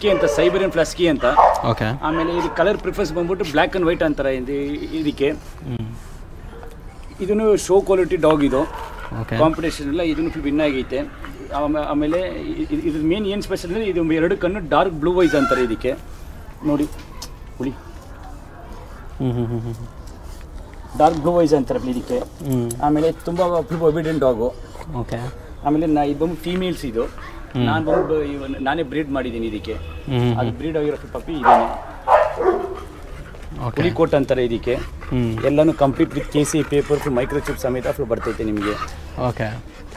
ಫ್ಲಸ್ಕಿ ಅಂತ ಸೈಬರಿಯನ್ ಫ್ಲಸ್ಕಿ ಅಂತ ಓಕೆ ಆಮೇಲೆ ಇದು ಕಲರ್ ಪ್ರಿಫರೆನ್ಸ್ ಬಂದ್ಬಿಟ್ಟು ಬ್ಲ್ಯಾಕ್ ಆ್ಯಂಡ್ ವೈಟ್ ಅಂತಾರೆ ಇದು ಇದಕ್ಕೆ ಹ್ಞೂ ಇದನ್ನು ಶೋ ಕ್ವಾಲಿಟಿ ಡಾಗ್ ಇದು ಓಕೆ ಕಾಂಪಿಟೇಷನ್ ಎಲ್ಲ ಇದನ್ನು ಫುಲ್ ವಿನ್ ಆಗೈತೆ ಆಮ- ಆಮೇಲೆ ಇ- ಇ- ಇದ್ರ ಮೇನ್ ಏನು ಸ್ಪೆಷಲ್ ಅಂದರೆ ಇದು ಎರಡು ಕಣ್ಣು ಡಾರ್ಕ್ ಬ್ಲೂ ವೈಸ್ ಅಂತಾರೆ ಇದಕ್ಕೆ ನೋಡಿ ಹುಳಿ ಹ್ಞೂ ಹ್ಞೂ ಹ್ಞೂ ಹ್ಞೂ ಡಾರ್ಕ್ ಬ್ಲೂ ವೈಸ್ ಅಂತಾರೆ ಇದಕ್ಕೆ ಹ್ಞೂ ಆಮೇಲೆ ತುಂಬ ಫುಲ್ ಒಬಿಡೆಂಟ್ ಡಾಗು ಓಕೆ ಆಮೇಲೆ ನಾ ಇದು ಬಂದು ಫೀಮೇಲ್ಸ್ ಇದು ನಾನು ಬಂದು ಇವ- ನಾನೇ ಬ್ರೀಡ್ ಮಾಡಿದ್ದೀನಿ ಇದಕ್ಕೆ ಹ್ಞೂ ಅದು ಬ್ರೀಡ್ ಆಗಿರೋ ಪಪ್ಪಿ ಇದೇನೆ ಓಕೆ ಹುಲಿಕೋಟ್ ಅಂತಾರೆ ಇದಕ್ಕೆ ಹ್ಞೂ ಎಲ್ಲನೂ complete with K C paper microchip ಸಮೇತ ಫುಲ್ ಬರ್ತೈತೆ ನಿಮಗೆ ಓಕೆ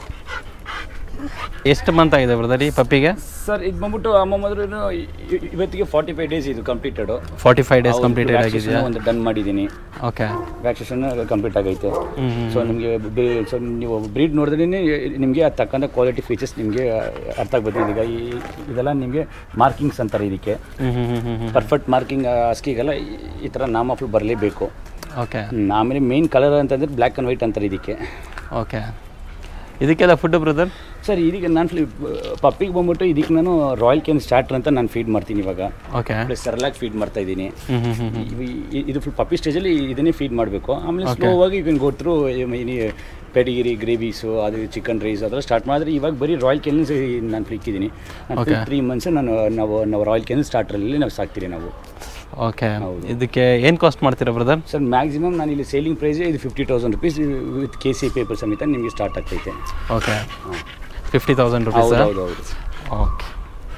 ಎಷ್ಟು ಮಂತ್ ಆಗಿದೆ ಬ್ರದರ್ ಈ ಪಪ್ಪಿಗೆ ಸರ್ ಇದು ಬಂದ್ಬಿಟ್ಟು ಅಮ್ಮ ಮೊದಲು ಇವತ್ತಿಗೆ ಫಾರ್ಟಿ ಫೈವ್ ಡೇಸ್ ಇದು completed forty five days completed ಆಗಿದೆಯಾ ಒಂದು ಡನ್ ಮಾಡಿದ್ದೀನಿ ಓಕೆ ವ್ಯಾಕ್ಸಿನೇಷನ್ ಕಂಪ್ಲೀಟ್ ಆಗೈತೆ ಹ್ಞೂ ಹ್ಞೂ ಸೊ ನಿಮಗೆ ಸೊ ನೀವು ಬ್ರೀಡ್ ನೋಡಿದ್ರೆ ನಿಮಗೆ ಅದು ತಕ್ಕಂಥ ಕ್ವಾಲಿಟಿ ಫೀಚರ್ಸ್ ನಿಮಗೆ ಅರ್ಥ ಆಗ್ಬೋದು ಈಗ ಈ ಇದೆಲ್ಲ ನಿಮಗೆ ಮಾರ್ಕಿಂಗ್ಸ್ ಅಂತಾರೆ ಇದಕ್ಕೆ ಹ್ಞೂ ಹ್ಞೂ ಹ್ಞೂ ಹ್ಞೂ ಪರ್ಫೆಕ್ಟ್ ಮಾರ್ಕಿಂಗ್ ಅಸ್ಕಿಗೆಲ್ಲ ಈ- ಈ ಥರ ನಾಮ ಫುಲ್ ಬರಲೇಬೇಕು ಓಕೆ ಆಮೇಲೆ ಮೇನ್ ಕಲರ್ ಅಂತಂದರೆ ಬ್ಲ್ಯಾಕ್ ಆ್ಯಂಡ್ ವೈಟ್ ಅಂತಾರೆ ಇದಕ್ಕೆ ಓಕೆ ಇದಕ್ಕೆಲ್ಲ ಫುಡ್ ಬ್ರದರ್ ಸರ್ ಇದಕ್ಕೆ ನಾನು ಪಪ್ಪಿಗೆ ಬಂದ್ಬಿಟ್ಟು ಇದಕ್ಕೆ ನಾನು ರಾಯಲ್ ಕೆನ್ ಸ್ಟಾರ್ಟರ್ ಅಂತ ನಾನು ಫೀಡ್ ಮಾಡ್ತೀನಿ ಇವಾಗ ಓಕೆ ಪ್ಲಸ್ ಸೆರಲಾಗಿ ಫೀಡ್ ಮಾಡ್ತಾ ಇದ್ದೀನಿ ಹ್ಞೂ ಹ್ಞೂ ಹ್ಞೂ ಇವ್- ಇ- ಇದು ಫುಲ್ ಪಪ್ಪಿ ಸ್ಟೇಜಲ್ಲಿ ಇದನ್ನೇ ಫೀಡ್ ಮಾಡಬೇಕು ಆಮೇಲೆ ಸ್ಲೋ ಆಗಿ ಈಗ ಗೊತ್ತರು ಪೆಡಿಗಿರಿ ಗ್ರೇವೀಸು ಅದು ಚಿಕನ್ ರೈಸ್ ಅದೆಲ್ಲ ಸ್ಟಾರ್ಟ್ ಮಾಡಿದ್ರೆ ಇವಾಗ ಬರೀ ರಾಯಲ್ ಕೆನ್ಸ್ ನಾನು ಫ್ಲಿಕ್ಕಿದ್ದೀನಿ Okay. ತ್ರೀ ಮಂತ್ಸ್ ನಾನು ನಾವು ನಾವು ರಾಯಲ್ ಕೆನ್ ಸ್ಟಾರ್ಟ್ರಲ್ಲಿ ನಾವು ಸಾಕ್ತೀರಿ ನಾವು ಓಕೆ ಹೌದು. ಇದಕ್ಕೆ ಏನು ಕಾಸ್ಟ್ ಮಾಡ್ತೀರಾ ಬ್ರದರ್ ಸರ್ ಮ್ಯಾಕ್ಸಿಮಮ್ ನಾನು ಇಲ್ಲಿ ಸೇಲಿಂಗ್ ಪ್ರೈಸ್ ಇದು fifty thousand rupees with K C paper ಸಮೇತ ನಿಮಗೆ ಸ್ಟಾರ್ಟ್ ಆಗ್ತೈತೆ ಓಕೆ ಫಿಫ್ಟಿ ತೌಸಂಡ್ ರುಪೀಸ್ ಹೌದು ಹೌದು ಹೌದು ಓಕೆ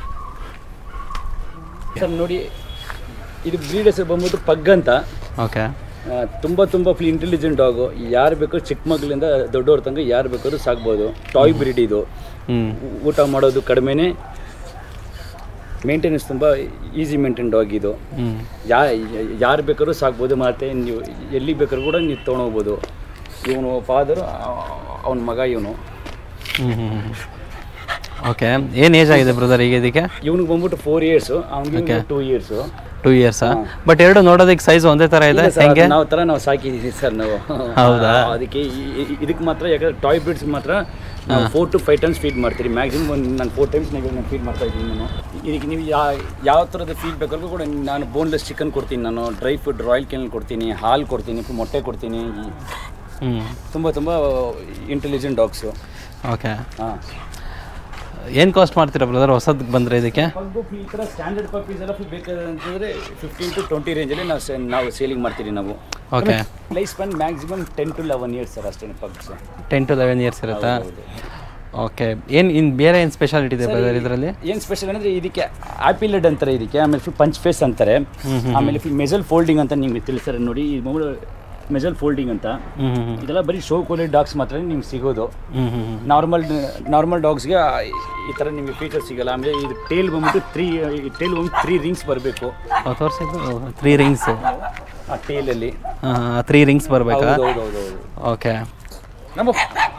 ಸರ್ ನೋಡಿ ಇದು ಬ್ರೀಡ್ ಹೆಸರು ಬಂದ್ಬಿಟ್ಟು ಪಗ್ ಅಂತ ಓಕೆ ಆ, ತುಂಬ ತುಂಬ ಫುಲ್ ಇಂಟೆಲಿಜೆಂಟ್ ಡಾಗು ಯಾರು ಬೇಕಾದ್ರೂ ಚಿಕ್ಕ ಮಕ್ಕಳಿಂದ ದೊಡ್ಡವ್ರ ತನಕ ಯಾರು ಬೇಕಾದ್ರೂ ಸಾಕ್ಬೋದು ಟಾಯ್ ಬ್ರೀಡ್ ಇದು ಹ್ಞೂ ಊಟ ಮಾಡೋದು ಕಡಿಮೆನೇ ಮೇಂಟೆನೆನ್ಸ್ ತುಂಬ ಈಸಿ ಮೇಂಟೈನ್ ಡಾಗ್ ಇದು ಹ್ಞೂ ಯಾ ಯಾರು ಬೇಕಾದ್ರೂ ಸಾಕ್ಬೋದು ಮತ್ತು ನೀವು ಎಲ್ಲಿ ಬೇಕಾದ್ರೂ ಕೂಡ ನೀವು ತೊಗೊಂಡೋಗ್ಬೋದು ಇವನು ಫಾದರು ಅವನ ಮಗ ಇವನು ಹ್ಞೂ ಹ್ಞೂ ಓಕೆ ಏನು ಏಜ್ ಆಗಿದೆ ಬ್ರದರ್ ಈಗ ಇದಕ್ಕೆ ಇವನಿಗೆ ಬಂದ್ಬಿಟ್ಟು ಫೋರ್ ಇಯರ್ಸು ಅವ್ನಿಗೆ ಟೂ ಇಯರ್ಸು ಟೂ ಇಯರ್ಸಾ ಬಟ್ ಎರಡು ನೋಡೋದಕ್ಕೆ ಸೈಜ್ ಒಂದೇ ಥರ ಇದೆ ಹೆಂಗೆ ನಾವು ಥರ ನಾವು ಸಾಕಿದ್ದೀವಿ ಸರ್ ನಾವು ಹೌದಾ? ಅದಕ್ಕೆ ಈ- ಈ- ಇದಕ್ಕೆ ಮಾತ್ರ ಯಾಕಂದ್ರೆ ಟಾಯ್ ಬ್ರೀಡ್ಸ್ ಮಾತ್ರ ನಾವು four to five times feed ಮಾಡ್ತೀರಿ ಮ್ಯಾಕ್ಸಿಮಮ್ ಒಂದು ನಾನು ಫೋರ್ ಟೈಮ್ಸ್ ನೀವು ನಾನು ಫೀಡ್ ಮಾಡ್ತಾ ಇದ್ದೀನಿ ನಾನು ಇದಕ್ಕೆ ನೀವು ಯಾ ಯಾವ ಥರದ ಫೀಡ್ ಬೇಕಾದ್ರೂ ಕೂಡ ನಾನು ಬೋನ್ಲೆಸ್ ಚಿಕನ್ ಕೊಡ್ತೀನಿ ನಾನು ಡ್ರೈ ಫುಡ್ ರಾಯಲ್ ಕೆನಲ್ ಕೊಡ್ತೀನಿ ಹಾಲು ಕೊಡ್ತೀನಿ ಮೊಟ್ಟೆ ಕೊಡ್ತೀನಿ ಹ್ಞೂ ತುಂಬ ತುಂಬ ಇಂಟೆಲಿಜೆಂಟ್ ಡಾಗ್ಸು ಓಕೆ ಹಾಂ ಏನು ಕಾಸ್ಟ್ ಮಾಡ್ತೀರಾ ಬ್ರದರ್ ಹೊಸದು ಬಂದರೆ ಇದಕ್ಕೆ ಪಗ್ಗು ಈ ಥರ ಸ್ಟ್ಯಾಂಡರ್ಡ್ ಪಪ್ಪೀಸ್ ಎಲ್ಲ ಬೇಕಾದಂತಂದರೆ ಫಿಫ್ಟೀನ್ ಟು ಟ್ವೆಂಟಿ ರೇಂಜಲ್ಲಿ ನಾವು ಸೆ- ನಾವು ಸೇಲಿಂಗ್ ಮಾಡ್ತೀರಿ ನಾವು okay life span maximum ten to eleven years sir ಅಷ್ಟೇ pugs ten to eleven years ಇರುತ್ತಾ ಓಕೆ ಏನು ಇನ್ನು ಬೇರೆ ಏನು ಸ್ಪೆಷಾಲಿಟಿ ಇದೆ ಬ್ರದರ್ ಇದರಲ್ಲಿ ಏನು ಸ್ಪೆಷಲ್ ಅಂದರೆ ಇದಕ್ಕೆ ಆ್ಯಪಿಲೆಡ್ ಅಂತಾರೆ ಇದಕ್ಕೆ ಆಮೇಲೆ ಫುಲ್ ಪಂಚ್ ಫೇಸ್ ಅಂತಾರೆ ಆಮೇಲೆ ಫುಲ್ ಮೆಜಲ್ ಫೋಲ್ಡಿಂಗ್ ಅಂತ ನಿಮ್ಗೆ ತಿಳಿಸ್ತಾರೆ ನೋಡಿ ಈ ಮೆಜಲ್ ಫೋಲ್ಡಿಂಗ್ ಅಂತ ಹ್ಞೂ ಹ್ಞೂ ಇದೆಲ್ಲ ಬರೀ ಶೋ ಕ್ವಾಲಿಟಿ ಡಾಗ್ಸ್ ಮಾತ್ರ ನಿಮ್ಗೆ ಸಿಗೋದು ಹ್ಞೂ ಹ್ಞೂ ಹ್ಞೂ ನಾರ್ಮಲ್ ನಾರ್ಮಲ್ ಡಾಗ್ಸ್ಗೆ ಈ ಥರ ನಿಮಗೆ ಫೀಚರ್ ಸಿಗಲ್ಲ ಆಮೇಲೆ ಇದು ಟೇಲ್ ಬಂದ್ಬಿಟ್ಟು ತ್ರೀ ಟೇಲ್ ಬಂದ್ಬಿಟ್ಟು ತ್ರೀ ರಿಂಗ್ಸ್ ಬರಬೇಕು ತೋರಿಸಿದ್ದು ತ್ರೀ ರಿಂಗ್ಸು ಆ ಟೇಲಲ್ಲಿ ಹಾಂ ತ್ರೀ ರಿಂಗ್ಸ್ ಬರಬೇಕಾ ಹೌದು ಹೌದು ಹೌದು ಹೌದು ಓಕೆ ನಮ್ಮ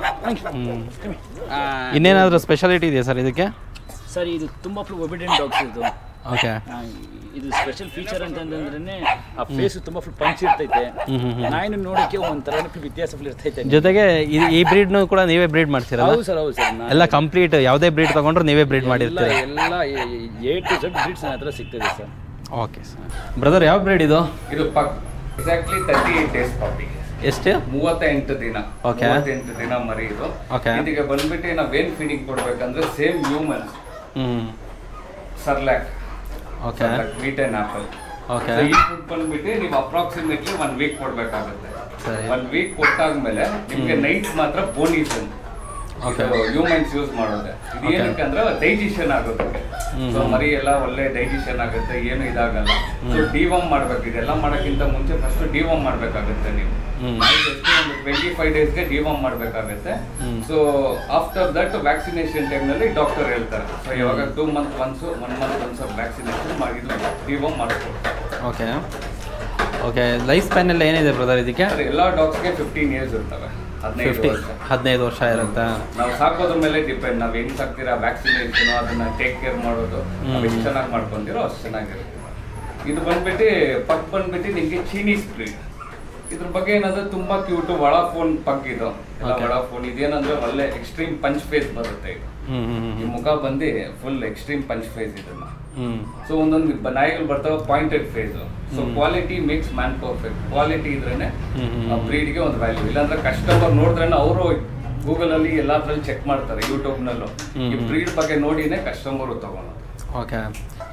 ಇನ್ನೇನಾದರೂ ಸ್ಪೆಷಾಲಿಟಿ ಇದೆಯಾ ಸರ್ ಇದಕ್ಕೆ ಸರ್ ಇದು ತುಂಬ ಫುಲ್ ಒಬಿಡೆಂಟ್ ಡಾಗ್ಸ್ ಇದು ಓಕೆ ಆ, ಇದು ಸ್ಪೆಷಲ್ ಫೀಚರ್ ಅಂತಂದ್ರೆ ಆ ಫೇಸ್ ತುಂಬಾ ಫುಲ್ ಪಂಚ್ ಇರ್ತೈತೆ ನಾಯಿನ ನೋಡಕ್ಕೆ ಒಂಥರ ಫುಲ್ ವ್ಯತ್ಯಾಸ ಫುಲ್ ಇರ್ತೈತೆ ಜೊತೆಗೆ ಈ ಈ ಬ್ರೀಡ್ನು ಕೂಡ ನೀವೇ ಬ್ರೀಡ್ ಮಾಡ್ತೀರಲ್ಲ ಹೌದು ಸರ್ ಹೌದು ಸರ್ ನಾ- ಎಲ್ಲ ಕಂಪ್ಲೀಟ್ ಯಾವುದೇ ಬ್ರೀಡ್ ತೊಗೊಂಡ್ರು ನೀವೇ ಬ್ರೀಡ್ ಎಲ್ಲ ಮಾಡಿರ್ತೀರಿ ಎಲ್ಲ ಎ ಟು ಜೆಡ್ ಬ್ರೀಡ್ಸ್ ನನ್ನ ಹತ್ರ ಸಿಗ್ತದೆ ಸರ್ ಓಕೆ ಸರ್ ಬ್ರದರ್ ಯಾವ ಬ್ರೀಡ್ ಇದು ಇದು pug exactly thirty eight days ಪಾಪಿಗೆ ಎಷ್ಟು ಮೂವತ್ತೆಂಟು ದಿನ Okay. ಮೂವತ್ತೆಂಟು ದಿನ ಮರಿ ಇದು Okay. ಇದಕ್ಕೆ ಬಂದ್ಬಿಟ್ಟು ನಾವೇನ್ ಫೀಡಿಂಗ್ ಕೊಡ್ಬೇಕಂದ್ರೆ ಸೇಮ್ ಹ್ಯೂಮನ್ ಹ್ಞೂ Cerelac okay wheat and apple okay ಈ ಫುಡ್ ಬಂದ್ಬಿಟ್ಟು ನೀವು ಅಪ್ರಾಕ್ಸಿಮೇಟ್ಲಿ ಒನ್ ವೀಕ್ ಕೊಡ್ಬೇಕಾಗುತ್ತೆ ಸರಿ ಒನ್ ವೀಕ್ ಕೊಟ್ಟಾದ್ಮೇಲೆ ನಿಮ್ಗೆ ನೈಟ್ ಮಾತ್ರ ಬೋನೀಸನ್ Okay. ಹ್ಯೂಮನ್ಸ್ ಯೂಸ್ ಮಾಡೋದೆ ಇದು Okay. ಏನಕ್ಕೆ ಅಂದ್ರೆ ಡೈಜೆಷನ್ ಆಗುತ್ತೆ ಸೊ ಮರಿ ಎಲ್ಲ ಒಳ್ಳೆ ಡೈಜೆಷನ್ ಆಗುತ್ತೆ ಏನು ಇದಾಗಲ್ಲ ಸೊ ಡಿವಮ್ ಮಾಡ್ಬೇಕು ಇದೆಲ್ಲ ಮಾಡೋಕ್ಕಿಂತ ಮುಂಚೆ ಫಸ್ಟ್ ಡಿವಮ್ ಮಾಡ್ಬೇಕಾಗುತ್ತೆ ನೀವು ಹ್ಮ್. ಎಷ್ಟು ಒಂದು ಟ್ವೆಂಟಿ ಫೈವ್ ಡೇಸ್ಗೆ ಡಿವಮ್ ಮಾಡಬೇಕಾಗುತ್ತೆ ಹ್ಮ್. ಸೊ ಆಫ್ಟರ್ ದಟ್ ವ್ಯಾಕ್ಸಿನೇಷನ್ ಟೈಮ್ನಲ್ಲಿ ಡಾಕ್ಟರ್ ಹೇಳ್ತಾರೆ ಸೊ ಇವಾಗ two month once one month once vaccination ಮಾಡಿದ್ರು ಡಿವಮ್ ಮಾಡಿಸ್ಕೊಡ್ತಾರೆ ಓಕೆ ಓಕೆ ಲೈಫ್ ಸ್ಪ್ಯಾನ್ ಎಲ್ಲ ಏನಿದೆ ಬ್ರದರ್ ಇದಕ್ಕೆ ಆದ್ರೆ ಎಲ್ಲ ಡಾಗ್ಸ್ಗೆ ಫಿಫ್ಟೀನ್ ಇಯರ್ಸ್ ಇರ್ತವೆ ಹದಿನೈದು ಫಿಫ್ಟಿ ವರ್ಷ ಹದಿನೈದು ವರ್ಷ ಇರುತ್ತಾ ನಾವು ಸಾಕೋದ್ರ ಮೇಲೆ ಡಿಪೆಂಡ್ ನಾವು ಹೆಂಗ್ ಸಾಕ್ತೀರಾ ವ್ಯಾಕ್ಸಿನೇಷನ್ ಅದನ್ನ ಟೇಕ್ ಕೇರ್ ಮಾಡೋದು ನಾವು ಎಷ್ಟು ಚೆನ್ನಾಗಿ ಮಾಡ್ಕೊಂತೀರೋ ಅಷ್ಟು ಚೆನ್ನಾಗಿರುತ್ತೆ ಇದು ಬಂದ್ಬಿಟ್ಟು ಪಗ್ ಬಂದ್ಬಿಟ್ಟು ನಿಮಗೆ ಚೀನೀಸ್ ಬ್ರೀಡ್ ಇದ್ರ ಬಗ್ಗೆ ಏನಂದ್ರೆ ತುಂಬಾ ಕ್ಯೂಟ್ ಒಳ ಫೋನ್ ಪಗ್ ಇದು ಎಲ್ಲ Okay. ಒಳ ಫೋನ್ ಇದೇನಂದ್ರೆ ಒಳ್ಳೆ ಎಕ್ಸ್ಟ್ರೀಮ್ ಪಂಚ್ ಫೇಸ್ ಬರುತ್ತೆ ಇದು ಹ್ಞೂ ಹ್ಞೂ ಈ ಹ್ಞೂ ಮುಖ ಬಂದು ಫುಲ್ ಎಕ್ಸ್ಟ್ರೀಮ್ ಪಂಚ್ ಫೇಸ್ ಇದನ್ನ ಹ್ಞೂ ಸೊ ಒಂದೊಂದು ಬ- ನಾಯಿಗಳು ಬರ್ತಾವ pointed face so quality makes man perfect quality ಇದ್ರೇನೆ ಹ್ಮ್, ಹ್ಮ್. ಬ್ರೀಡ್ಗೆ ಒಂದು ವ್ಯಾಲ್ಯೂ ಇಲ್ಲಾಂದ್ರೆ ಕಸ್ಟಮರ್ ನೋಡಿದ್ರೆ ಅವರು ಗೂಗಲ್ ಅಲ್ಲಿ ಎಲ್ಲಾದ್ರಲ್ಲಿ ಚೆಕ್ ಮಾಡ್ತಾರೆ ಯೂಟ್ಯೂಬ್ ನಲ್ಲೂ ಹ್ಮ್, ಈ ಹ್ಮ್. ಬ್ರೀಡ್ ಬಗ್ಗೆ ನೋಡಿನೇ ಕಸ್ಟಮರ್ ತಗೊಳೋದು ಓಕೆ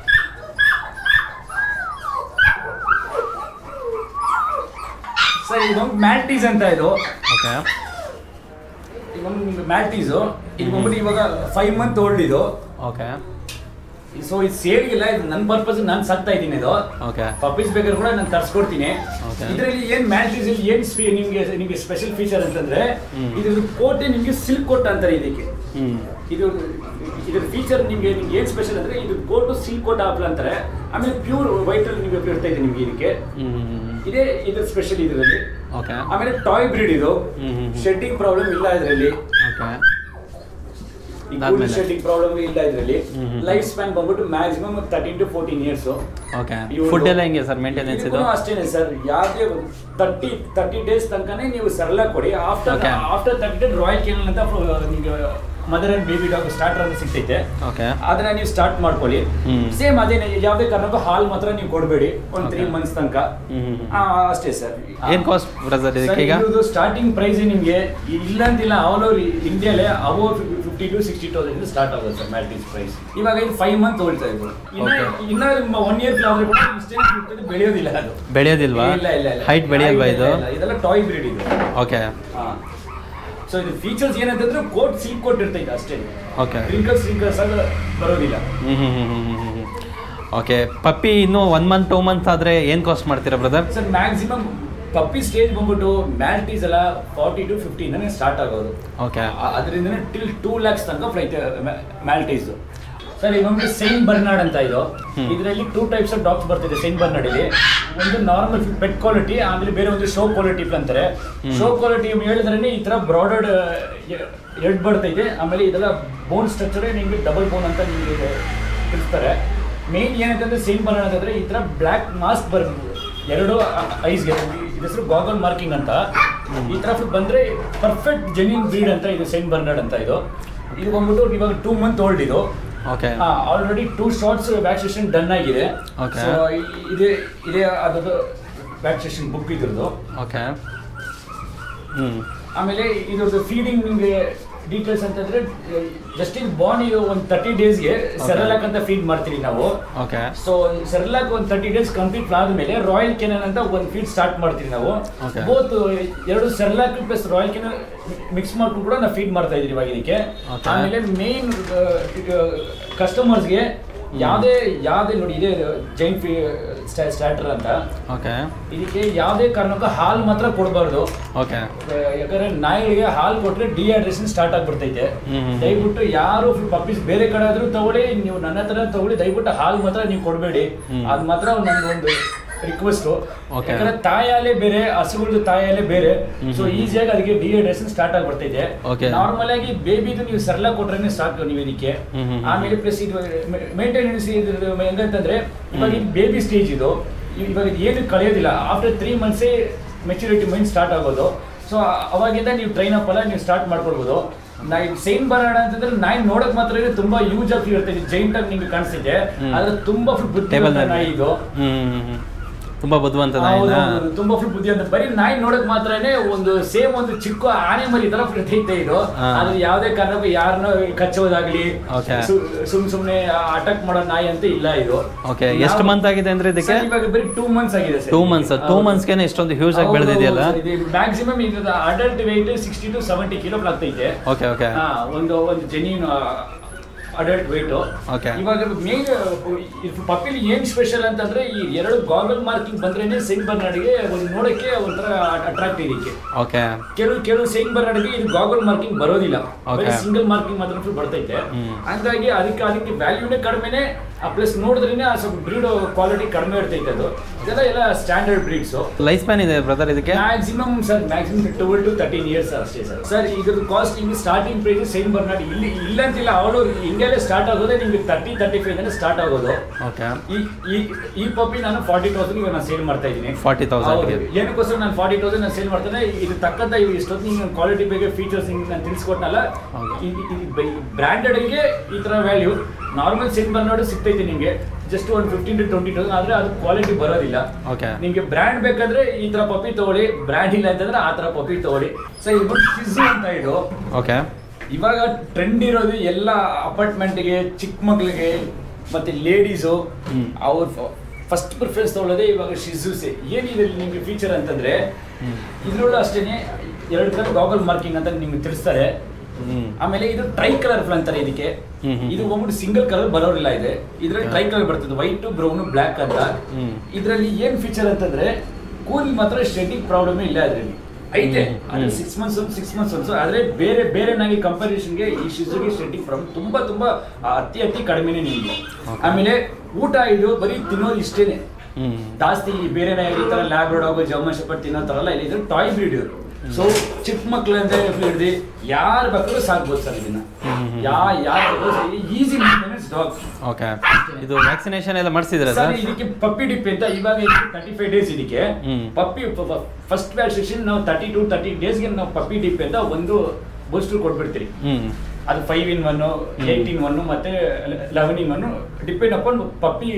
ಸರ್ ಇದೊಂದು ಮ್ಯಾಲ್ಟೀಸ್ ಅಂತ ಇದು ಓಕೆ ಇದೊಂದು ಮ್ಯಾಲ್ಟೀಸು ಇದು ಬಂದ್ಬಿಟ್ಟು ಇವಾಗ ಫೈವ್ ಮಂತ್ ಓಲ್ಡ್ ಇದು ಓಕೆ ಸೊ ಇದು ಸೇರಿಗಿಲ್ಲ ಇದು ನನ್ನ ಪರ್ಪಸ್ ನಾನು ಸಾಕ್ತಾ ಇದ್ದೀನಿ ಇದು ಓಕೆ ಪಪ್ಪೀಸ್ ಬೇಕಾದ್ರೆ ಕೂಡ ನಾನು ತರಿಸ್ಕೊಡ್ತೀನಿ Okay. ಇದರಲ್ಲಿ ಏನ್ ಮ್ಯಾಲ್ಟೀಸ್ ಏನ್ ಸ್ಪೀ ನಿಮ್ಗೆ ನಿಮ್ಗೆ ಸ್ಪೆಷಲ್ ಫೀಚರ್ ಅಂತಂದ್ರೆ ಹ್ಮ್. ಇದ್ರ ಕೋಟೆ ನಿಮ್ಗೆ ಸಿಲ್ಕ್ ಕೋಟ್ ಅಂತಾರೆ ಇದಕ್ಕೆ ಹ್ಞೂ ಇದು ಇದ್ರ ಫೀಚರ್ ನಿಮ್ಗೆ ನಿಮ್ಗೆ ಏನ್ ಸ್ಪೆಷಲ್ ಅಂದ್ರೆ ಇದು ಕೋಟು ಸಿಲ್ಕ್ ಕೋಟ್ ಆಪಲ್ ಅಂತಾರೆ ಆಮೇಲೆ ಪ್ಯೂರ್ ವೈಟ್ ಅಲ್ಲಿ ನಿಮ್ಗೆ ಇರ್ತಾ ಇದೆ ನಿಮ್ಗೆ ಇದಕ್ಕೆ ಹ್ಞೂ ಇದೇ ಇದ್ರ ಸ್ಪೆಷಲ್ ಇದರಲ್ಲಿ ಓಕೆ ಆಮೇಲೆ ಟಾಯ್ ಬ್ರೀಡ್ ಇದು ಹ್ಮ್, ಹ್ಮ್, ಹ್ಮ್. ಶೆಡ್ಡಿಂಗ್ ಪ್ರಾಬ್ಲಮ್ ಇಲ್ಲ ಇದರಲ್ಲಿ ಓಕೆ ಈ ಅದಾದ್ಮೇಲೆ? ಶೆಡ್ಡಿಂಗ್ ಪ್ರಾಬ್ಲಮ್ ಇಲ್ಲ ಇದರಲ್ಲಿ ಹ್ಮ್, ಹ್ಮ್. ಲೈಫ್ ಸ್ಪ್ಯಾನ್ ಬಂದ್ಬಿಟ್ಟು maximum thirteen to fourteen years okay ಇವ್ರು- ಫುಡ್ ಎಲ್ಲ ಹೆಂಗೆ ಸರ್ ಮೇಂಟೆನೆನ್ಸ್ ಇದು ಇದಕ್ಕೂ ಅಷ್ಟೇನೆ ಸರ್ ಯಾವುದೇ ತರ್ಟಿ ತರ್ಟಿ ಡೇಸ್ ತನಕನೇ ನೀವು ಸರಳ ಕೊಡಿ after Okay. After thirty days Royal Canin ಅಂತ ಫ- ನಿಮ್ಗೆ mother and baby dog starter ಅಂತ ಸಿಗ್ತೈತೆ ಓಕೆ ಅದನ್ನ ನೀವು ಸ್ಟಾರ್ಟ್ ಮಾಡ್ಕೊಳ್ಳಿ ಹ್ಮ್. ಸೇಮ್ ಅದೇನೆ ಯಾವುದೇ ಕಾರಣಕ್ಕೂ ಹಾಲ್ ಮಾತ್ರ ನೀವು ಕೊಡಬೇಡಿ ಒಂದು ತ್ರೀ Okay. ಮಂತ್ಸ್ ತನಕ ಹ್ಮ್, ಹ್ಮ್, ಹ್ಮ್. ಆ, ಅಷ್ಟೇ ಸರ್ ಏನು ಕಾಸ್ಟ್ ಬ್ರದರ್ ಇದಕ್ಕೆ ಈಗ ಸ್ಟಾರ್ಟಿಂಗ್ ಪ್ರೈಸ್ ನಿಮಗೆ ಇಲ್ಲ ಅಂತಿಲ್ಲ ಆಲ್ ಓವರ್ ಇಂಡಿಯಾಲೆ ಅವೋ fifty to sixty thousand start ಆಗುತ್ತೆ ಸರ್ ಮ್ಯಾಲ್ಟೀಸ್ ಪ್ರೈಸ್ ಇವಾಗ ಇದು ಫೈವ್ ಮಂತ್ ಹೋಗ್ತಾ ಇದ್ರು ಇನ್ನ Okay. ಇನ್ನ ಒನ್ ಇಯರ್ ಆದ್ರೆ ಕೂಡ ಇಷ್ಟೇ ಬೆಳೆಯೋದಿಲ್ಲ ಅದು ಬೆಳೆಯೋದಿಲ್ವಾ ಇಲ್ಲ ಇಲ್ಲ ಇಲ್ಲ ಹೈಟ್ ಬೆಳೆಯಲ್ವಾ ಇಲ್ಲ, ಇದು ಇಲ್ಲ, ಇದೆಲ್ಲ ಟಾಯ್ ಬ್ರೀಡ್ ಇದು ಓಕೆ ಸೊ ಇದು ಫೀಚರ್ಸ್ ಏನಂತಂದ್ರೆ ಕೋಟ್ ಸಿಲ್ಕ್ ಕೋಟ್ ಇರ್ತೈತೆ ಅಷ್ಟೇ ಓಕೆ ರಿಂಕಲ್ಸ್ ರಿಂಕಲ್ಸ್ ಆಗ ಬರೋದಿಲ್ಲ ಹ್ಞೂ ಹ್ಞೂ ಹ್ಞೂ ಹ್ಞೂ ಹ್ಞೂ ಓಕೆ ಪಪ್ಪಿ ಇನ್ನೂ ಒನ್ ಮಂತ್ ಟೂ ಮಂತ್ ಆದರೆ ಏನು ಕಾಸ್ಟ್ ಮಾಡ್ತೀರಾ brother sir maximum puppy stage ಬಂದ್ಬಿಟ್ಟು ಮ್ಯಾಲ್ಟೀಸ್ ಎಲ್ಲ ಫಾರ್ಟಿ ಟು ಫಿಫ್ಟಿನೇ ಸ್ಟಾರ್ಟ್ ಆಗೋದು ಓಕೆ ಅದರಿಂದ ಟಿಲ್ ಟೂ ಲ್ಯಾಕ್ಸ್ ತನಕ ಫ್ಲೈಟ್ ಮ್ಯಾಲ್ಟೀಸ್ ಸರ್ ಇನ್ನೊಂದು ಸೈನ್ ಬರ್ನಾಡ್ ಅಂತ ಇದು ಹ್ಮ್. ಇದರಲ್ಲಿ ಟೂ ಟೈಪ್ಸ್ ಆಫ್ ಡಾಗ್ಸ್ ಬರ್ತಿದೆ ಸೈನ್ ಬರ್ನಾಡ್ ಇಲ್ಲಿ ಒಂದು ನಾರ್ಮಲ್ ಪೆಟ್ ಕ್ವಾಲಿಟಿ ಆಮೇಲೆ ಬೇರೆ ಒಂದು ಶೋ ಕ್ವಾಲಿಟಿ ಅಂತಾರೆ ಹ್ಮ್. ಶೋ ಕ್ವಾಲಿಟಿ ಹೇಳಿದ್ರೆ ಈ ತರ ಬ್ರಾಡೆಡ್ ಎಡ್ ಬರ್ತೈತೆ ಆಮೇಲೆ ಇದೆಲ್ಲ ಬೋನ್ ಸ್ಟ್ರಕ್ಚರೇ ನಿಮಗೆ ಡಬಲ್ ಬೋನ್ ಅಂತ ನಿಮಗೆ ತಿಳಿಸ್ತಾರೆ ಮೇನ್ ಏನಂತಂದ್ರೆ ಸೇಮ್ ಬರೋಣ ಅಂತಂದ್ರೆ ಈ ತರ ಬ್ಲ್ಯಾಕ್ ಮಾಸ್ಕ್ ಬರ್ ಎರಡು ಐಸ್ಗೆ ಇದು ಹೆಸರು ಗಾಗಲ್ ಮಾರ್ಕಿಂಗ್ ಅಂತ ಈ ತರ ಬಂದ್ರೆ ಪರ್ಫೆಕ್ಟ್ ಜೆನ್ಯೂನ್ ಬ್ರೀಡ್ ಅಂತ ಇದು ಸೈನ್ ಬರ್ನಾಡ್ ಅಂತ ಇದು ಇದು ಬಂದ್ಬಿಟ್ಟು ಇವಾಗ ಟೂ ಮಂತ್ ಓಲ್ಡ್ ಇದು okay already two shots vaccination done ಆಗಿದೆ Okay. ಸೊ ಇದೇ ಇದೇ ಅದರದ್ದು ವ್ಯಾಕ್ಸಿನೇಷನ್ ಬುಕ್ ಇದ್ರದ್ದು ಓಕೆ ಹ್ಞೂ ಆಮೇಲೆ ಇದ್ರದ್ದು ಫೀಡಿಂಗ್ ನಿಮಗೆ ಡೀಟೇಲ್ಸ್ ಅಂತಂದ್ರೆ ಜಸ್ಟ್ ಇದು ಬಾರ್ನ್ ಇದು ಒಂದು ತರ್ಟಿ ಡೇಸ್ಗೆ ಸೆರಲಾಕ್ ಅಂತ ಫೀಡ್ ಮಾಡ್ತೀವಿ ನಾವು ಓಕೆ ಸೊ ಸೆರ್ಲಾಕ್ ಒಂದು ತರ್ಟಿ ಡೇಸ್ ಕಂಪ್ಲೀಟ್ ಆದ್ಮೇಲೆ ರಾಯಲ್ ಕೆನನ್ ಅಂತ ಒಂದು ಫೀಡ್ ಸ್ಟಾರ್ಟ್ ಮಾಡ್ತೀವಿ ನಾವು Okay. ಬೋತ್ ಎರಡು Cerelac plus Royal Canin mix ಮಾಡ್ಕೊಂಡು ಕೂಡ ನಾವು ಫೀಡ್ ಮಾಡ್ತಾ ಇದೀವಿ ಇವಾಗ ಇದಕ್ಕೆ Okay. ಆಮೇಲೆ ಮೇನ್ ಕಸ್ಟಮರ್ಸ್ಗೆ ಯಾವುದೇ ಯಾವುದೇ ನೋಡಿ ಇದೆ ಜೈನ್ ಫೀ ಸ್ಟಾರ್ಟರ್ ಅಂತ ಓಕೆ ಇದಕ್ಕೆ ಯಾವುದೇ ಕಾರಣಕ್ಕೂ ಹಾಲು ಮಾತ್ರ ಕೊಡಬಾರ್ದು ಓಕೆ ಯಾಕಂದ್ರೆ ನಾಯಿಗೆ ಹಾಲು ಕೊಟ್ರೆ ಡಿಹೈಡ್ರೇಷನ್ ಸ್ಟಾರ್ಟ್ ಆಗ್ಬಿಡ್ತೈತೆ ಹ್ಮ್, ಹ್ಮ್. ದಯವಿಟ್ಟು ಯಾರು ಪಪ್ಪೀಸ್ ಬೇರೆ ಕಡೆ ಆದ್ರೂ ತಗೊಳ್ಳಿ ನೀವು ನನ್ನ ಹತ್ರ ತಗೊಳ್ಳಿ ದಯವಿಟ್ಟು ಹಾಲು ಮಾತ್ರ ನೀವು ಕೊಡಬೇಡಿ ಹ್ಮ್. ಅದು ಮಾತ್ರ ನಮ್ದೊಂದು ರಿಕ್ವೆಸ್ಟ್ Okay. ಯಾಕಂದ್ರೆ ತಾಯಾಲೆ ಬೇರೆ ಹಸುಗಳದ್ದು ತಾಯಾಲೆ ಬೇರೆ ಹ್ಮ್, ಸೊ ಹ್ಮ್. ಈಸಿಯಾಗಿ ಅದಕ್ಕೆ ಡಿಹೈಡ್ರೇಷನ್ ಸ್ಟಾರ್ಟ್ ಆಗ್ಬಿಡ್ತೈತೆ Okay. ನಾರ್ಮಲ್ ಆಗಿ ಬೇಬಿದು ನೀವು ಸರಳ ಕೊಟ್ರೆ ಸಾಕು ನೀವು ಇದಕ್ಕೆ ಹ್ಮ್, ಹ್ಮ್, ಹ್ಮ್. ಆಮೇಲೆ ಪ್ಲಸ್ ಇದು ಮೇಂಟೆನೆನ್ಸ್ ಇದ್ರ ಹೆಂಗಂತಂದ್ರೆ ಇವಾಗ ಇದು ಬೇಬಿ ಸ್ಟೇಜ್ ಇದು ಇ- ಇವಾಗ ಇದು ಏನು ಕಳೆಯೋದಿಲ್ಲ ಆಫ್ಟರ್ ತ್ರೀ ಮಂತ್ಸೇ ಮೆಚುರಿಟಿ ಮೈಂಡ್ ಸ್ಟಾರ್ಟ್ ಆಗೋದು ಸೊ ಅವಾಗಿಂದ ನೀವು ಟ್ರೈನ್ ಅಪ್ ಎಲ್ಲ ನೀವು ಸ್ಟಾರ್ಟ್ ಮಾಡ್ಕೊಳ್ಬೋದು ನಾ ಇದು ಸೈನ್ ಬರೋಣ ಅಂತಂದ್ರೆ ನಾಯಿ ನೋಡಕ್ ಮಾತ್ರ ಇದು ತುಂಬಾ ಯೂಸ್ ಆಗಿ ಇರ್ತದೆ ಜೈಂಟ್ ಆಗಿ ನಿಮ್ಗೆ ಕಾಣಿಸ್ತಿದೆ ಹ್ಮ್. ಆದ್ರೆ ತುಂಬಾ ಫುಲ್ ಟೇಬಲ್ ಬುದ್ಧಿವಂತ ನಾಯಿ ಇದು ಹ್ಞೂ ಹ್ಞೂ ಹ್ಞೂ ತುಂಬ ಬುದ್ಧಿವಂತ ಹೌದು, ನಾಯಿನಾ ಹೌದು, ತುಂಬಾ ಫುಲ್ ಬುದ್ಧಿ ಅಂತ ಬರೀ ನಾಯಿ ನೋಡಕ್ ಮಾತ್ರನೇ ಒಂದು ಸೇಮ್ ಒಂದು ಚಿಕ್ಕ ಆನೆ ಮರಿ ತರ ಪ್ರತೀತೆ ಇದು ಹಾ. ಆದ್ರೆ ಯಾವ್ದೇ ಕಾರಣಕ್ಕೂ ಯಾರನ್ನ ಕಚ್ಚೋದಾಗ್ಲಿ Okay. ಸು- ಸುಮ್ ಸುಮ್ನೆ ಅಟ್ಯಾಕ್ ಮಾಡೋ ನಾಯಿ ಅಂತ ಇಲ್ಲ ಇದು ಓಕೆ ಎಷ್ಟು ನಾವು- ಮಂತ್ ಆಗಿದೆ ಅಂದ್ರೆ ಇದಕ್ಕೆ ಸರ್, ಇವಾಗ ಬರೀ ಟೂ ಮಂತ್ಸ್ ಆಗಿದೆ ಸರ್ ಟೂ ಮಂತ್ಸ್ ಟೂ ಮಂತ್ಸ್ಗೆ ಇಷ್ಟೊಂದು ಹ್ಯೂಜ್ ಆಗಿ ಬೆಳೆದಿದೆಯಲ್ಲ ಮ್ಯಾಕ್ಸಿಮಮ್ ಇದು adult weight sixty to seventy kilo ಆಗ್ತೈತೆ ಓಕೆ ಓಕೆ ಹಾ, ಒಂದು ಒಂದು ಜೆನ್ಯೂನ್ ಅಡಲ್ಟ್ ವೆಯ್ಟ್ Okay. ಇವಾಗ ಮೇನ್ ಪಪ್ಪಿಲಿ ಏನ್ ಸ್ಪೆಷಲ್ ಅಂತಂದ್ರೆ ಈ ಎರಡು ಗಾಗಲ್ ಮಾರ್ಕಿಂಗ್ ಬಂದ್ರೇನೆ ಸೈನ್ ಬರ್ನಾಡಿಗೆ ಒಂದು ನೋಡಕ್ಕೆ ಒಂಥರ ಅಟ್ರಾಕ್ಟ್ ಇದಕ್ಕೆ ಓಕೆ ಕೆಲವು ಕೆಲವು ಸೈನ್ ಬರ್ನಾಡಿಗೆ ಇದು ಗಾಗಲ್ ಮಾರ್ಕಿಂಗ್ ಬರೋದಿಲ್ಲ Okay. ಸಿಂಗಲ್ ಮಾರ್ಕಿಂಗ್ ಮಾತ್ರ full ಬರ್ತೈತೆ ಹ್ಮ್. ಹಂಗಾಗಿ ಅದಕ್ಕೆ ಅದಕ್ಕೆ ವ್ಯಾಲ್ಯೂನೇ ಕಡಿಮೆನೆ ಪ್ಲಸ್ ನೋಡಿದ್ರೇನೆ ಆ ಸ್ವಲ್ಪ ಬ್ರೀಡ್ ಕ್ವಾಲಿಟಿ ಕಡಿಮೆ ಇರ್ತೈತೆ ಅದು ಇದೆಲ್ಲ ಎಲ್ಲ ಸ್ಟ್ಯಾಂಡರ್ಡ್ ಬ್ರೀಡ್ಸು ಲೈಫ್ ಸ್ಪ್ಯಾನ್ ಇದೆ ಬ್ರದರ್ ಇದಕ್ಕೆ maximum sir maximum twelve to thirteen years ಅಷ್ಟೇ ಸರ್ ಸರ್ ಇದ್ರದ್ದು ಕಾಸ್ಟ್ ನಿಮ್ಗೆ ಸ್ಟಾರ್ಟಿಂಗ್ ಪ್ರೈಸ್ ಸೇಮ್ ಬರ್ನಾಡ್ ಇಲ್ಲಿ ಇಲ್ಲ ಅಂತಿಲ್ಲ ಅವಳು ಇಂಡಿಯಾಲೇ ಸ್ಟಾರ್ಟ್ ಆಗೋದೇ ನಿಮ್ಗೆ ತರ್ಟಿ ತರ್ಟಿ ಫೈವ್ ಸ್ಟಾರ್ಟ್ ಆಗೋದು ಓಕೆ ಈ ಈ ಈ ಪಪ್ಪಿ ನಾನು ಫಾರ್ಟಿ ತೌಸಂಡ್ ಇವಾಗ ನಾನು ಸೇಲ್ ಮಾಡ್ತಾ ಇದ್ದೀನಿ 40,000 ಹೌದು. ಗೆ. ಏನಕ್ಕೋಸ್ಕರ ನಾನು ಫಾರ್ಟಿ ತೌಸಂಡ್ ನಾನು ಸೇಲ್ ಮಾಡ್ತೇನೆ ಇದು ತಕ್ಕಂತ ಇವು ಇಷ್ಟೊತ್ತು ನಿಮ್ಗೆ ಕ್ವಾಲಿಟಿ ಬಗ್ಗೆ ಫೀಚರ್ಸ್ ನಿಮ್ಗೆ ನಾನು ತಿಳಿಸ್ಕೊಟ್ನಲ್ಲ ಹೌದು. ಬ್ರ್ಯಾಂಡೆಡ್ಗೆ ಈ ತರ ವ್ಯಾಲ್ಯೂ ನಾರ್ಮಲ್ ಸೇಲ್ ಬರ್ನಾಡು ಸಿಗ್ತೈತೆ ನಿಮಗೆ ಜಸ್ಟ್ ಒಂದು ಫಿಫ್ಟೀನ್ ಟು ಟ್ವೆಂಟಿ ತೌಸಂಡ್ ಆದರೆ ಅದು ಕ್ವಾಲಿಟಿ ಬರೋದಿಲ್ಲ ಓಕೆ ನಿಮಗೆ ಬ್ರ್ಯಾಂಡ್ ಬೇಕಾದ್ರೆ ಈ ತರ ಪಪ್ಪಿ ತಗೊಳ್ಳಿ ಬ್ರ್ಯಾಂಡ್ ಇಲ್ಲ ಅಂತಂದ್ರೆ ಆ ತರ ಪಪ್ಪಿ ತಗೊಳ್ಳಿ ಸೊ ಇದು ಶಿಜು ಅಂತ ಇದು ಓಕೆ ಇವಾಗ ಟ್ರೆಂಡ್ ಇರೋದು ಎಲ್ಲ ಅಪಾರ್ಟ್ಮೆಂಟ್ಗೆ ಚಿಕ್ಕ ಮಕ್ಳಿಗೆ ಮತ್ತೆ ಲೇಡೀಸು ಹ್ಮ್. ಅವ್ರ ಫಸ್ಟ್ ಪ್ರಿಫರೆನ್ಸ್ ತಗೊಳ್ಳೋದೇ ಇವಾಗ ಶಿಜುಸೆ ಏನಿದೆ ನಿಮಗೆ ಫೀಚರ್ ಅಂತಂದ್ರೆ ಇದ್ರಲ್ಲೂ ಅಷ್ಟೇನೆ ಎರಡು ಕಲರ್ ಗಾಗಲ್ ಮಾರ್ಕಿಂಗ್ ಅಂತ ನಿಮ್ಗೆ ತಿಳಿಸ್ತಾರೆ ಹ್ಞೂ ಆಮೇಲೆ ಇದು ಟ್ರೈ ಕಲರ್ ಅಂತಾರೆ ಇದಕ್ಕೆ ಹ್ಮ್ ಹ್ಮ್. ಇದು ಹೋಗ್ಬಿಟ್ಟು ಸಿಂಗಲ್ ಕಲರ್ ಬರೋರಿಲ್ಲ ಇದೆ ಇದ್ರಲ್ಲಿ ಟ್ರೈ ಕಲರ್ ಬರ್ತದೆ ವೈಟ್ ಬ್ರೌನ್ ಬ್ಲ್ಯಾಕ್ ಅಂತ ಹ್ಮ್. ಇದರಲ್ಲಿ ಏನ್ ಫೀಚರ್ ಅಂತಂದ್ರೆ ಕೂಲ್ ಮಾತ್ರ ಶೆಡ್ಡಿಂಗ್ ಪ್ರಾಬ್ಲಮ್ ಇಲ್ಲ ಅದರಲ್ಲಿ ಐತೆ ಹ್ಮ್. ಅದು ಹ್ಮ್. ಸಿಕ್ಸ್ ಮಂತ್ಸ್ ಒಂದು ಸಿಕ್ಸ್ ಮಂತ್ಸ್ ಒಂದು ಆದ್ರೆ ಬೇರೆ ಬೇರೆ ನಾಗಿ ಕಂಪಾರಿಸನ್ಗೆ ಈ ಶಿಜುಗೆ ಶೆಡ್ಡಿಂಗ್ ಪ್ರಾಬ್ಲಮ್ ತುಂಬಾ ತುಂಬಾ ಆ, ಅತಿ ಅತಿ ಕಡಿಮೆನೇ ನಿಮಗೆ Okay. ಆಮೇಲೆ ಊಟ ಇದು ಬರೀ ತಿನ್ನೋದು ಇಷ್ಟೇನೆ ಹ್ಞೂ ಜಾಸ್ತಿ ಬೇರೆ ಈ ತರ ಲ್ಯಾಬ್ ರೋಡ್ ಜಮ್ಮ ಶಪಟ್ ತಿನ್ನೋ ತರ ಇಲ್ಲ ಇದು ಟಾಯ್ ಬ್ರೀಡ್ ಇವರು ಸೊ ಚಿಕ್ಕ ಮಕ್ಳಿಂದ ಹಿಡಿದು ಯಾರು ಬೇಕಾದ್ರೂ ಸಾಕ್ಬೋದು ಸರ್ ಇದನ್ನ ಹ್ಮ್, ಹ್ಮ್. ಯಾ ಯಾರು ಈಸಿ ಮೇಂಟೆನೆನ್ಸ್ ಡಾಗ್ ಓಕೆ ಇದು ವ್ಯಾಕ್ಸಿನೇಷನ್ ಎಲ್ಲ ಮಾಡಿಸಿದ್ರಾ ಸರ್ ಸರ್ ಇದಕ್ಕೆ ಪಪ್ಪಿ ಡಿಪ್ ಅಂತ ಇವಾಗ ತರ್ಟಿ ಫೈವ್ ಡೇಸ್ ಇದಕ್ಕೆ ಹ್ಮ್. ಪಪ್ಪಿ ಫಸ್ಟ್ ವ್ಯಾಕ್ಸಿನೇಷನ್ ನಾವು ತರ್ಟಿ ಟು ತರ್ಟಿ ಡೇಸ್ಗೆ ನಾವು ಪಪ್ಪಿ ಡಿಪ್ ಅಂತ ಒಂದು ಬೂಸ್ಟರ್ ಕೊಟ್ಬಿಡ್ತೀರಿ ಹ್ಞೂ ಅದು five in one eight in one ಮತ್ತೆ eleven in one depend upon puppy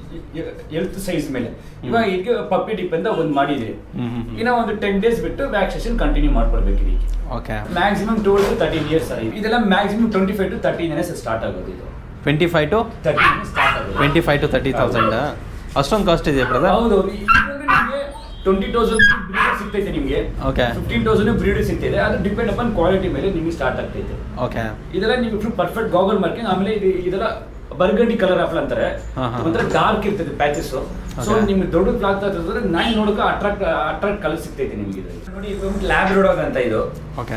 health size ಮೇಲೆ ಇವಾಗ ಇದಕ್ಕೆ ಪಪ್ಪಿ ಡಿಪ್ ಅಂತ ಒಂದು ಮಾಡಿದ್ರಿ ಹ್ಮ್, ಹ್ಮ್, ಹ್ಮ್. ಇನ್ನ ಒಂದು ಟೆನ್ ಡೇಸ್ ಬಿಟ್ಟು ವ್ಯಾಕ್ಸಿನೇಷನ್ ಕಂಟಿನ್ಯೂ ಮಾಡ್ಕೊಳ್ಬೇಕು ಇದಕ್ಕೆ okay maximum two to thirteen years sir ಇದು. ಇದೆಲ್ಲ maximum twenty five to thirteen years start ಆಗೋದು ಇದು twenty five to thirteen start ಆಗೋದು twenty five to thirty thousand ಅಷ್ಟೊಂದು ಕಾಸ್ಟ್ ಇದೆಯಾ ಬ್ರದರ್ ಹೌದು ನಿಮಗೆ ಟ್ವೆಂಟಿ ತೌಸಂಡ್ ಬ್ರೀಡ್ ಸಿಗ್ತೈತೆ ನಿಮಗೆ Okay. ಫಿಫ್ಟೀನ್ ತೌಸಂಡ್ ಬ್ರೀಡ್ ಸಿಗ್ತೈತೆ ಅದು ಡಿಪೆಂಡ್ ಅಪಾನ್ ಕ್ವಾಲಿಟಿ ಮೇಲೆ ನಿಮಗೆ ಸ್ಟಾರ್ಟ್ ಆಗ್ತೈತೆ ಓಕೆ ಇದೆಲ್ಲ ನೀವು ಫುಲ್ ಪರ್ಫೆಕ್ಟ್ ಗಾಗಲ್ ಮಾರ್ಕಿಂಗ್ ಆಮೇಲೆ ಇದು ಇದೆಲ್ಲ ಬರ್ಗಂಡಿ ಕಲರ್ ಆಫಲ್ ಅಂತಾರೆ ಹಾ, ಹಾ. ಒಂಥರ ಡಾರ್ಕ್ ಇರ್ತದೆ ಪ್ಯಾಚಸ್ ಸೊ Okay. ನಿಮ್ಗೆ ದೊಡ್ಡ ಆಗ್ತಾ ಇರ್ತದ್ರೆ ನಾಯಿ ನೋಡಕ್ಕೆ ಅಟ್ರಾಕ್ಟ್ ಅಟ್ರಾಕ್ಟ್ ಕಲರ್ ಸಿಗ್ತೈತೆ ನಿಮಗೆ ಇದು ನೋಡಿ ಇದು ಲ್ಯಾಬ್ ರೋಡಾಗ್ ಅಂತ ಇದು ಓಕೆ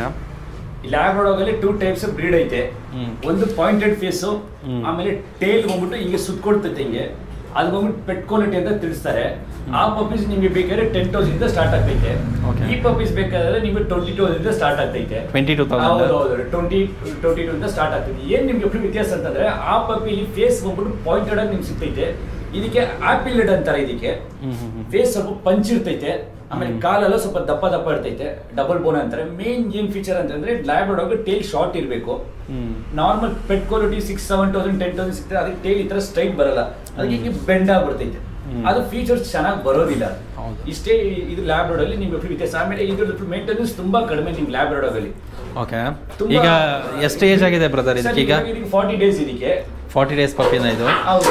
ಈ ಲ್ಯಾಬ್ ರೋಡಾಗಲ್ಲಿ ಟೂ ಟೈಪ್ಸ್ ಬ್ರೀಡ್ ಐತೆ ಹ್ಮ್. ಒಂದು ಪಾಯಿಂಟೆಡ್ ಫೇಸು ಹ್ಮ್. ಆಮೇಲೆ ಟೇಲ್ ಬಂದ್ಬಿಟ್ಟು ಹಿಂಗೆ ಸುತ್ಕೊಳ್ತೈತೆ ಹಿಂಗೆ ಅದು ಬಂದ್ಬಿಟ್ಟು ಪೆಟ್ ಕ್ವಾಲಿಟಿ ಅಂತ ತಿಳಿಸ್ತಾರೆ ಆ ಪಪ್ಪೀಸ್ ನಿಮಗೆ ಬೇಕಾದ್ರೆ ಟೆನ್ ತೌಸಂಡ್ ಇಂದ ಸ್ಟಾರ್ಟ್ ಆಗ್ತೈತೆ Okay. ಈ ಪಪ್ಪೀಸ್ ಬೇಕಾದ್ರೆ ನಿಮಗೆ ಟ್ವೆಂಟಿ ತೌಸಂಡ್ ಇಂದ ಸ್ಟಾರ್ಟ್ ಆಗ್ತೈತೆ 22,000? ಹೌದು ಟ್ವೆಂಟಿ ಟ್ವೆಂಟಿ ಟೂ ಇಂದ ಸ್ಟಾರ್ಟ್ ಆಗ್ತೈತೆ ಏನ್ ನಿಮ್ಗೆ ಫುಲ್ ವ್ಯತ್ಯಾಸ ಅಂತಂದ್ರೆ ಆ ಪಪ್ಪಿಲಿ ಫೇಸ್ ಬಂದ್ಬಿಟ್ಟು ಪಾಯಿಂಟೆಡ್ ಆಗಿ ನಿಮ್ಗೆ ಸಿಗ್ತೈತೆ ಇದಕ್ಕೆ ಆಪಿಲ್ ಹೆಡ್ ಅಂತಾರೆ ಇದಕ್ಕೆ ಹ್ಞೂ ಹ್ಞೂ ಹ್ಞೂ ಫೇಸ್ ಸ್ವಲ್ಪ ಪಂಚ್ ಇರ್ತೈತೆ ಆಮೇಲೆ ಹ್ಮ್. ಕಾಲೆಲ್ಲ ಸ್ವಲ್ಪ ದಪ್ಪ ದಪ್ಪ ಇರ್ತೈತೆ ಡಬಲ್ ಬೋನ್ ಅಂತಾರೆ ಮೇನ್ ಏನ್ ಫೀಚರ್ ಅಂತಂದ್ರೆ ಲ್ಯಾಬ್ರಡಾಗ್ ಟೇಲ್ ಶಾರ್ಟ್ ಇರಬೇಕು ಹ್ಞೂ normal pet quality six seven thousand ten thousand ಸಿಗ್ತದೆ ಅದಕ್ಕೆ ಟೇಲ್ ಈ ತರ ಸ್ಟ್ರೈಟ್ ಬರಲ್ಲ ಅದಕ್ಕೆ ಹಿಂಗೆ ಬೆಂಡ್ ಆಗ್ಬಿಡ್ತೈತೆ ಹ್ಮ್. ಅದು ಫೀಚರ್ಸ್ ಚೆನ್ನಾಗಿ ಬರೋದಿಲ್ಲ ಹೌದು. ಇಷ್ಟೇ ಈ- ಇದು ಲ್ಯಾಬ್ ಅಲ್ಲಿ ನಿಮ್ಗೆ full ವ್ಯತ್ಯಾಸ ಆಮೇಲೆ ಇದ್ರ ಮೇಂಟೆನೆನ್ಸ್ ತುಂಬಾ ಕಡಿಮೆ ನಿಮ್ಗೆ ಲ್ಯಾಬ್ ಅಲ್ಲಿ ಓಕೆ ತುಂಬಾ- ಈಗ ಎಷ್ಟು ಏಜ್ ಆಗಿದೆ ಬ್ರದರ್ ಇದಕ್ಕೀಗ ಫಾರ್ಟಿ ಡೇಸ್ ಇದಕ್ಕೆ ಫಾರ್ಟಿ ಡೇಸ್ ಪಪ್ಪಿನ ಇದು ಹೌದು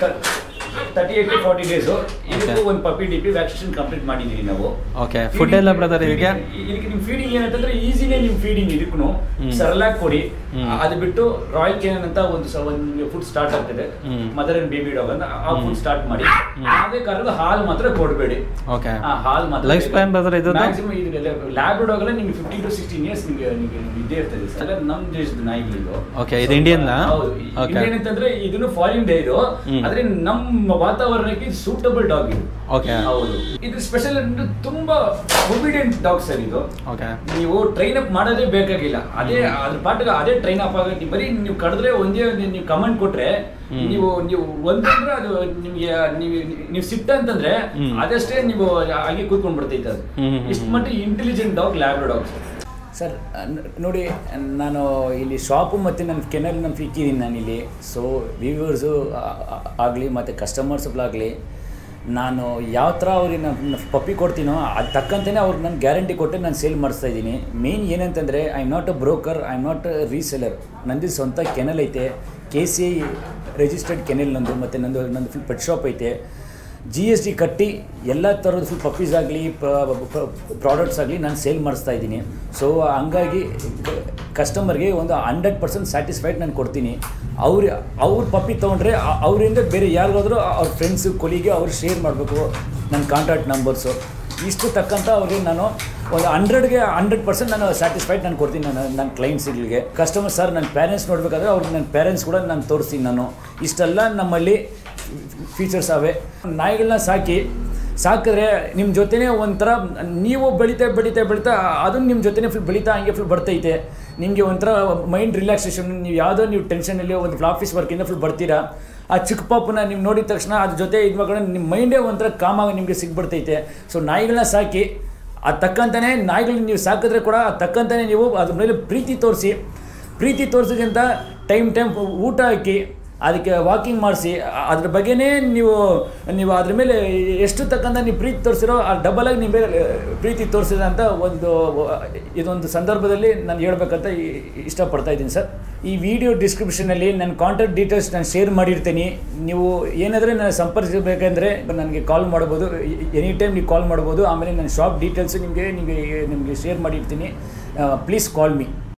thirty eight to forty days ಇದಕ್ಕೂ Okay. ಒಂದು ಪಪ್ಪಿ ಡಿಪಿ ವ್ಯಾಕ್ಸಿನೇಷನ್ ಕಂಪ್ಲೀಟ್ ಮಾಡಿದೀವಿ ನಾವು ಓಕೆ ಫುಡ್ ಎಲ್ಲ ಬ್ರದರ್ ಇದಕ್ಕೆ ಇದಕ್ಕೆ ನಿಮ್ ಫೀಡಿಂಗ್ ಏನಂತಂದ್ರೆ ಈಸಿನೇ ನಿಮ್ ಫೀಡಿಂಗ್ ಇದಕ್ಕೂ ಹ್ಮ್. ಸರಳಾಗಿ ಕೊಡಿ ಹ್ಮ್. ಅದು ಬಿಟ್ಟು ರಾಯಲ್ ಕೇನನ್ ಅಂತ ಒಂದು ಸ- ಒಂದು ಫುಡ್ ಸ್ಟಾರ್ಟ್ ಆಗ್ತದೆ hmm. Mother and baby dog ಅಂತ ಆ ಹ್ಮ್. ಫುಡ್ ಸ್ಟಾರ್ಟ್ ಮಾಡಿ ಹ್ಮ್. ಅದೇ ಕಾರಣದ ಹಾಲು ಮಾತ್ರ ಕೊಡಬೇಡಿ ಓಕೆ ಆ ಹಾಲು ಮಾತ್ರ ಲೈಫ್ ಸ್ಪ್ಯಾನ್ ಬ್ರದರ್ ಇದು ಮ್ಯಾಕ್ಸಿಮಮ್ ಇದು ಲ್ಯಾಬ್ ಡಾಗ್ ಎಲ್ಲ ನಿಮ್ಗೆ ಫಿಫ್ಟೀನ್ ಟು ಸಿಕ್ಸ್ಟೀನ್ ಇಯರ್ಸ್ ನಿಮಗೆ ನಿಮಗೆ ಇದೇ ಇರ್ತದೆ ಸರ್ ನಮ್ಮ ದೇಶದ ನಾಯಿಗಳಿದು Okay, ಇದು Indian-ನಾ? ಹೌದು Okay. ಇಂಡಿಯನ್ ಅಂತಂದ್ರೆ ಇದನ್ನು ಫಾರಿನ್ ಡೇ ಇದು ಹ್ಮ್. ಆದ್ರೆ ನಮ್ಮ ವಾತಾವರಣಕ್ಕೆ ಸೂಟಬಲ್ ಡಾಗ್ ಇದು Okay. ಹೌದು ಇದು ಸ್ಪೆಷಲ್ ಅಂದ್ರೆ ತುಂಬಾ ಒಬಿಡಿಯಂಟ್ ಡಾಗ್ ಸರ್ ಇದು ಓಕೆ ನೀವು ಟ್ರೈನ್ ಅಪ್ ಮಾಡೋದೇ ಬೇಕಾಗಿಲ್ಲ ಅದೇ ಅದ್ರ ಪಾಠ ಅದೇ ಟ್ರೈನ್ ಅಪ್ ಆಗುತ್ತೆ ಬರೀ ನೀವು ಕಡಿದ್ರೆ ಒಂದೇ ಒಂದು ನೀವು ಕಮೆಂಟ್ ಕೊಟ್ರೆ ಹ್ಮ್. ನೀವು ನೀವು ಒಂದಂದ್ರೆ ಅದು ನಿಮ್ಗೆ ನೀವು ನೀವು ಸಿಟ್ಟ ಅಂತಂದ್ರೆ ಹ್ಮ್. ಅದಷ್ಟೇ ನೀವು ಹಾಗೆ ಕೂತ್ಕೊಂಡ್ ಬಿಡ್ತೈತೆ ಅದು ಹ್ಮ್, ಹ್ಮ್, ಇಷ್ಟು ಹ್ಮ್. ಮಟ್ಟಿಗೆ intelligent dog lab dog sir ನೋಡಿ ನಾನು ಇಲ್ಲಿ ಶಾಪು ಮತ್ತು ನನ್ನ ಕೆನಲ್ ನಾನು ಇಕ್ಕಿದ್ದೀನಿ ನಾನಿಲ್ಲಿ ಸೊ ವ್ಯೂವರ್ಸು ಆಗಲಿ ಮತ್ತು ಕಸ್ಟಮರ್ಸ್ಗಳಾಗಲಿ ನಾನು ಯಾವ ಥರ ಅವ್ರಿಗೆ ನಾನು ಪಪ್ಪಿ ಕೊಡ್ತೀನೋ ಅದು ತಕ್ಕಂತೆಯೇ ಅವ್ರಿಗೆ ನಾನು ಗ್ಯಾರಂಟಿ ಕೊಟ್ಟು ನಾನು ಸೇಲ್ ಮಾಡಿಸ್ತಾ ಇದ್ದೀನಿ ಮೇನ್ ಏನಂತಂದರೆ I am not a broker I am not a reseller ನಂದು ಸ್ವಂತ ಕೆನಲ್ ಐತೆ K C I registered kennel ನಂದು ಮತ್ತು ನಂದು ನಂದು ಫುಲ್ ಪೆಟ್ ಶಾಪ್ ಐತೆ ಜಿ ಎಸ್ ಟಿ ಕಟ್ಟಿ ಎಲ್ಲ ಥರದ ಫುಲ್ ಪಪ್ಪೀಸ್ ಆಗಲಿ ಪ್ರಾಡಕ್ಟ್ಸ್ ಆಗಲಿ ನಾನು ಸೇಲ್ ಮಾಡಿಸ್ತಾ ಇದ್ದೀನಿ ಸೊ ಹಂಗಾಗಿ ಕಸ್ಟಮರ್ಗೆ ಒಂದು ಹಂಡ್ರೆಡ್ ಪರ್ಸೆಂಟ್ ಸ್ಯಾಟಿಸ್ಫೈಡ್ ನಾನು ಕೊಡ್ತೀನಿ ಅವ್ರು ಅವ್ರ ಪಪ್ಪಿ ತೊಗೊಂಡ್ರೆ ಆ- ಅವರಿಂದ ಬೇರೆ ಯಾರಿಗಾದ್ರೂ ಅವ್ರ ಫ್ರೆಂಡ್ಸು ಕೊಲಿಗೆ ಅವ್ರು ಶೇರ್ ಮಾಡಬೇಕು ನನ್ನ ಕಾಂಟ್ಯಾಕ್ಟ್ ನಂಬರ್ಸು ಇಷ್ಟು ತಕ್ಕಂಥ ಅವ್ರಿಗೆ ನಾನು ಒಂದು ಹಂಡ್ರೆಡ್ಗೆ ಹಂಡ್ರೆಡ್ ಪರ್ಸೆಂಟ್ ನಾನು ಸ್ಯಾಟಿಸ್ಫೈಡ್ ನಾನು ಕೊಡ್ತೀನಿ ನಾನು ನನ್ನ ಕ್ಲೈಂಟ್ಸ್ಗಳಿಗೆ ಕಸ್ಟಮರ್ ಸರ್ ನನ್ನ ಪೇರೆಂಟ್ಸ್ ನೋಡಬೇಕಾದ್ರೆ ಅವ್ರಿಗೆ ನನ್ನ ಪೇರೆಂಟ್ಸ್ ಕೂಡ ನಾನು ತೋರಿಸ್ತೀನಿ ನಾನು ಇಷ್ಟೆಲ್ಲ ನಮ್ಮಲ್ಲಿ ಫೀಚರ್ಸ್ ಅವೆ ನಾಯಿಗಳನ್ನ ಸಾಕಿ ಸಾಕಿದ್ರೆ ನಿಮ್ಮ ಜೊತೆನೇ ಒಂಥರ ನೀವು ಬೆಳೀತಾ ಬೆಳೀತಾ ಬೆಳೀತಾ ಅದನ್ನು ನಿಮ್ಮ ಜೊತೆನೇ ಫುಲ್ ಬೆಳೀತಾ ಹಂಗೆ ಫುಲ್ ಬರ್ತೈತೆ ನಿಮಗೆ ಒಂಥರ ಮೈಂಡ್ ರಿಲ್ಯಾಕ್ಸೇಷನ್ ನೀವು ಯಾವುದೋ ನೀವು ಟೆನ್ಷನಲ್ಲಿ ಒಂದು ಆಫೀಸ್ ವರ್ಕಿಂದ ಫುಲ್ ಬರ್ತೀರಾ ಆ ಚಿಕ್ಕ ಪಾಪನ ನೀವು ನೋಡಿದ ತಕ್ಷಣ ಅದ್ರ ಜೊತೆ ಇದು ಮಕ್ಕಳು ನಿಮ್ಮ ಮೈಂಡೇ ಒಂಥರ ಕಾಮಾಗಿ ನಿಮಗೆ ಸಿಗ್ಬಿಡ್ತೈತೆ ಸೊ ನಾಯಿಗಳನ್ನ ಸಾಕಿ ಅದು ತಕ್ಕಂತಾನೆ ನಾಯಿಗಳನ್ನ ನೀವು ಸಾಕಿದ್ರೆ ಕೂಡ ಅದು ತಕ್ಕಂತಾನೆ ನೀವು ಅದ್ರ ಮೇಲೆ ಪ್ರೀತಿ ತೋರಿಸಿ ಪ್ರೀತಿ ತೋರಿಸೋದ್ರಿಂದ ಟೈಮ್ ಟೈಮ್ ಊಟ ಹಾಕಿ ಅದಕ್ಕೆ ವಾಕಿಂಗ್ ಮಾಡಿಸಿ ಅದ್ರ ಬಗ್ಗೆನೇ ನೀವು ನೀವು ಅದ್ರ ಮೇಲೆ ಎಷ್ಟು ತಕ್ಕಂಥ ನೀವು ಪ್ರೀತಿ ತೋರಿಸಿರೋ ಆ ಡಬಲ್ ಆಗಿ ನಿಮ್ಮ ಮೇಲೆ ಪ್ರೀತಿ ತೋರಿಸಿದೆ ಅಂತ ಒಂದು ಇದೊಂದು ಸಂದರ್ಭದಲ್ಲಿ ನಾನು ಹೇಳ್ಬೇಕಂತ ಇ- ಇಷ್ಟಪಡ್ತಾ ಇದ್ದೀನಿ ಸರ್ ಈ ವಿಡಿಯೋ ಡಿಸ್ಕ್ರಿಪ್ಷನಲ್ಲಿ ನನ್ನ ಕಾಂಟ್ಯಾಕ್ಟ್ ಡೀಟೇಲ್ಸ್ ನಾನು ಶೇರ್ ಮಾಡಿರ್ತೀನಿ ನೀವು ಏನಾದರೂ ನಾನು ಸಂಪರ್ಕಿಸಬೇಕಂದ್ರೆ ನನಗೆ ಕಾಲ್ ಮಾಡ್ಬೋದು ಎನಿ ಟೈಮ್ ನೀವು ಕಾಲ್ ಮಾಡ್ಬೋದು ಆಮೇಲೆ ನನ್ನ ಶಾಪ್ ಡೀಟೇಲ್ಸು ನಿಮಗೆ ನಿಮಗೆ ನಿಮಗೆ ಶೇರ್ ಮಾಡಿರ್ತೀನಿ ಪ್ಲೀಸ್ ಕಾಲ್ ಮೀ